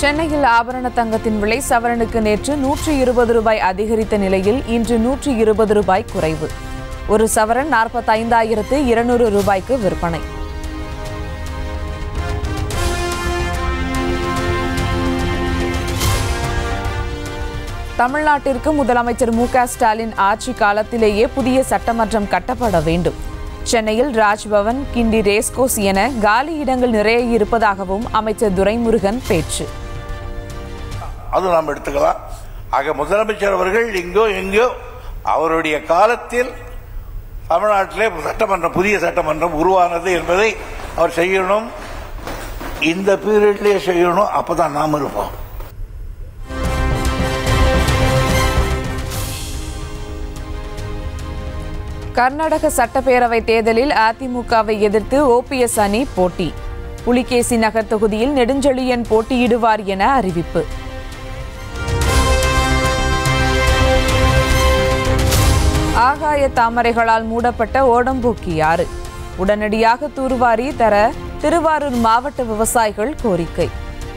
சென்னையில் ஆபரண தங்கத்தின் விலை சவரனுக்கு நேற்று நூற்றி இருபது ரூபாய் அதிகரித்த நிலையில் இன்று நூற்றி இருபது ரூபாய் குறைவு ஒரு சவரன் நாற்பத்தைந்தாயிரத்து இருநூறு ரூபாய்க்கு விற்பனை தமிழ்நாட்டிற்கு முதலமைச்சர் மு க ஸ்டாலின் ஆட்சி காலத்திலேயே புதிய சட்டமன்றம் கட்டப்பட வேண்டும் சென்னையில் ராஜ்பவன் கிண்டி ரேஸ்கோஸ் என காலி இடங்கள் நிறைய இருப்பதாகவும் அமைச்சர் துரைமுருகன் பேச்சு அது நாம் எடுத்துக்கலாம் ஆக முதலமைச்சர் அவர்கள் எங்கோ எங்கோ அவருடைய காலத்தில் தமிழ்நாட்டிலே சட்டமன்றம் புதிய சட்டமன்றம் உருவானது என்பதை அவர் செய்யணும் இந்த பீரியட்லயே செய்யணும் அப்பதான் நாம் இருப்போம் கர்நாடக சட்டப்பேரவை தேர்தலில் அதிமுகவை எதிர்த்து ஓபிஎஸ் அணி போட்டி புலிகேசி நகர் தொகுதியில் நெடுஞ்செழியன் போட்டியிடுவார் என அறிவிப்பு ஆகாய தாமரைகளால் மூடப்பட்ட ஓடம்பூக்கி ஆறு உடனடியாக தூர்வாரி தர திருவாரூர் மாவட்ட விவசாயிகள் கோரிக்கை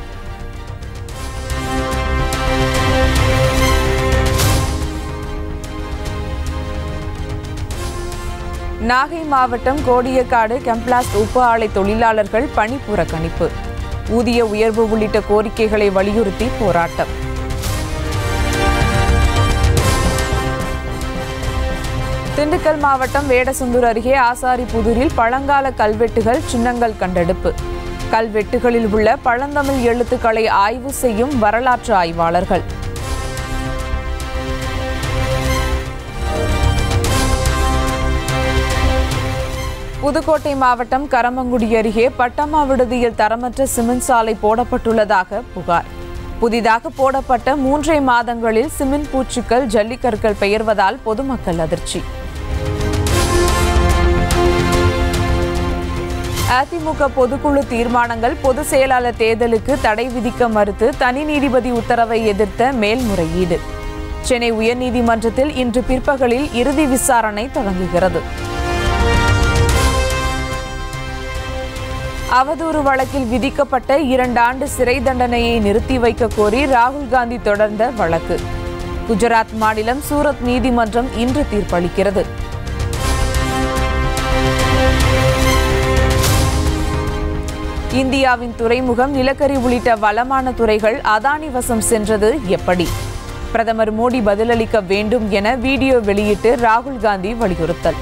நாகை மாவட்டம் கோடியக்காடு கெம்ப்ளாஸ்ட் உப்பு ஆலை தொழிலாளர்கள் பணி புறக்கணிப்பு ஊதிய உயர்வு உள்ளிட்ட கோரிக்கைகளை வலியுறுத்தி போராட்டம் திண்டுக்கல் மாவட்டம் வேடசந்தூர் அருகே ஆசாரிபுதூரில் பழங்கால கல்வெட்டுகள் சின்னங்கள் கண்டெடுப்பு கல்வெட்டுகளில் உள்ள பழந்தமிழ் எழுத்துக்களை ஆய்வு செய்யும் வரலாற்று ஆய்வாளர்கள் புதுக்கோட்டை மாவட்டம் கரமங்குடி அருகே பட்டம்மா விடுதியில் தரமற்ற சிமெண்ட் சாலை போடப்பட்டுள்ளதாக புகார் புதிதாக போடப்பட்ட மூன்றே மாதங்களில் சிமெண்ட் பூச்சுக்கள் ஜல்லிக்கற்கள் பெயர்வதால் பொதுமக்கள் அதிர்ச்சி அதிமுக பொதுக்குழு தீர்மானங்கள் பொதுச் செயலாளர் தேர்தலுக்கு தடை விதிக்க மறுத்து தனி நீதிபதி உத்தரவை எதிர்த்த மேல்முறையீடு சென்னை உயர்நீதிமன்றத்தில் இன்று பிற்பகலில் இறுதி விசாரணை தொடங்குகிறது அவதூறு வழக்கில் விதிக்கப்பட்ட இரண்டு ஆண்டு சிறை தண்டனையை நிறுத்தி வைக்க கோரி ராகுல் காந்தி தொடர்ந்த வழக்கு குஜராத் மாநிலம் சூரத் நீதிமன்றம் இன்று தீர்ப்பளிக்கிறது இந்தியாவின் துறைமுகம் நிலக்கரி உள்ளிட்ட வளமான துறைகள் அதானி வசம் சென்றது எப்படி பிரதமர் மோடி பதிலளிக்க வேண்டும் என வீடியோ வெளியிட்டு ராகுல் காந்தி வலியுறுத்தல்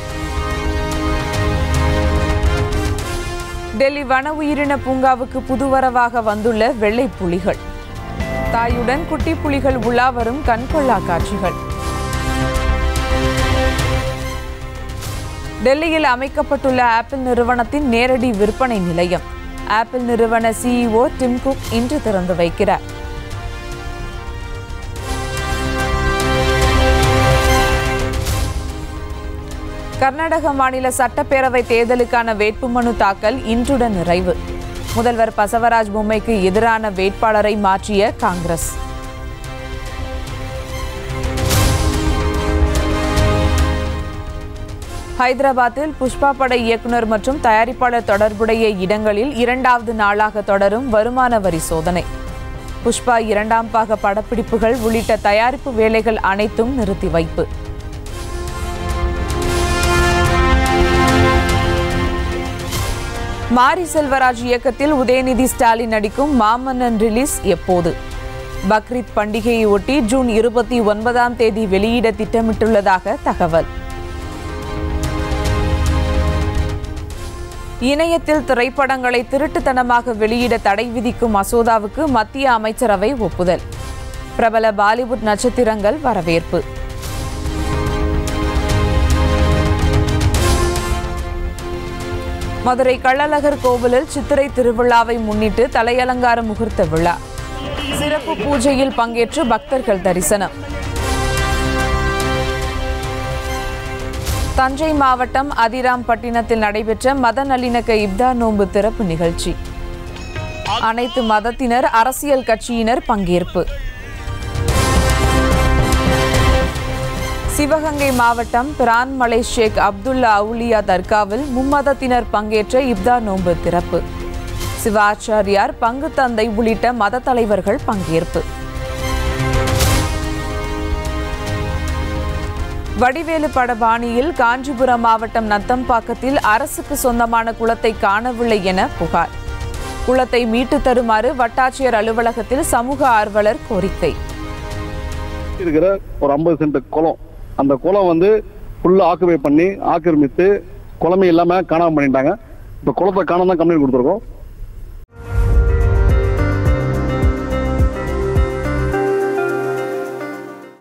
டெல்லி வன உயிரின பூங்காவுக்கு புதுவரவாக வந்துள்ள வெள்ளை புலிகள் தாயுடன் குட்டி புலிகள் உலா வரும் கண்கொள்ளா காட்சிகள் டெல்லியில் அமைக்கப்பட்டுள்ள ஆப்பிள் நிறுவனத்தின் நேரடி விற்பனை நிலையம் ஆப்பிள் நிறுவன சிஇஓ டிம் குக் இன்று திறந்து வைக்கிறார் கர்நாடக மாநில சட்டப்பேரவை தேர்தலுக்கான வேட்புமனு தாக்கல் இன்றுடன் நிறைவு முதல்வர் பசவராஜ் பொம்மைக்கு எதிரான வேட்பாளரை மாற்றிய காங்கிரஸ் ஹைதராபாத்தில் புஷ்பா பட இயக்குனர் மற்றும் தயாரிப்பாளர் தொடர்புடைய இடங்களில் இரண்டாவது நாளாக தொடரும் வருமான வரி சோதனை புஷ்பா இரண்டாம் பாக படப்பிடிப்புகள் உள்ளிட்ட தயாரிப்பு வேலைகள் அனைத்தும் நிறுத்தி வைப்பு மாரி செல்வராஜ் இயக்கத்தில் உதயநிதி ஸ்டாலின் நடிக்கும் மாமன்னன் ரிலீஸ் எப்போது பக்ரீத் பண்டிகையை ஒட்டி ஜூன் இருபத்தி ஒன்பதாம் தேதி வெளியிட திட்டமிட்டுள்ளதாக தகவல் இணையத்தில் திரைப்படங்களை திருட்டுத்தனமாக வெளியிட தடை விதிக்கும் மசோதாவுக்கு மத்திய அமைச்சரவை ஒப்புதல் பிரபல பாலிவுட் நட்சத்திரங்கள் வரவேற்பு மதுரை கள்ளழகர் கோவிலில் சித்திரை திருவிழாவை முன்னிட்டு தலையலங்கார முகூர்த்த விழா சிறப்பு பூஜையில் பங்கேற்று பக்தர்கள் தரிசனம் தஞ்சை மாவட்டம் அதிராம்பட்டினத்தில் நடைபெற்ற மத நல்லிணக்க இப்தார் நோன்பு திறப்பு நிகழ்ச்சி அனைத்து மதத்தினர் அரசியல் கட்சியினர் பங்கேற்பு சிவகங்கை மாவட்டம் பிரான்மலை ஷேக் அப்துல்லா அவுலியா தர்காவில் மும்மதத்தினர் பங்கேற்ற இப்தார் நோன்பு திறப்பு சிவாச்சாரியார் பங்கு தந்தை உள்ளிட்ட மத தலைவர்கள் பங்கேற்பு வடிவேலு படபாணியில் காஞ்சிபுரம் மாவட்டம் நத்தம்பாக்கத்தில் அரசுக்கு சொந்தமான குளத்தை காணவில்லை என புகார் குளத்தை மீட்டு தருமாறு வட்டாட்சியர் அலுவலகத்தில் சமூக ஆர்வலர் கோரிக்கை இருக்கிற ஒரு ஐம்பது சென்ட் குளம் அந்த குளம் வந்து ஃபுல்லா ஆக்குபை பண்ணி ஆக்கிரமித்து குளமே இல்லாம காணாம பண்ணிட்டாங்க இப்ப குளத்தை காணாம தான் கம்ப்ளைண்ட் கொடுத்துருக்கோம்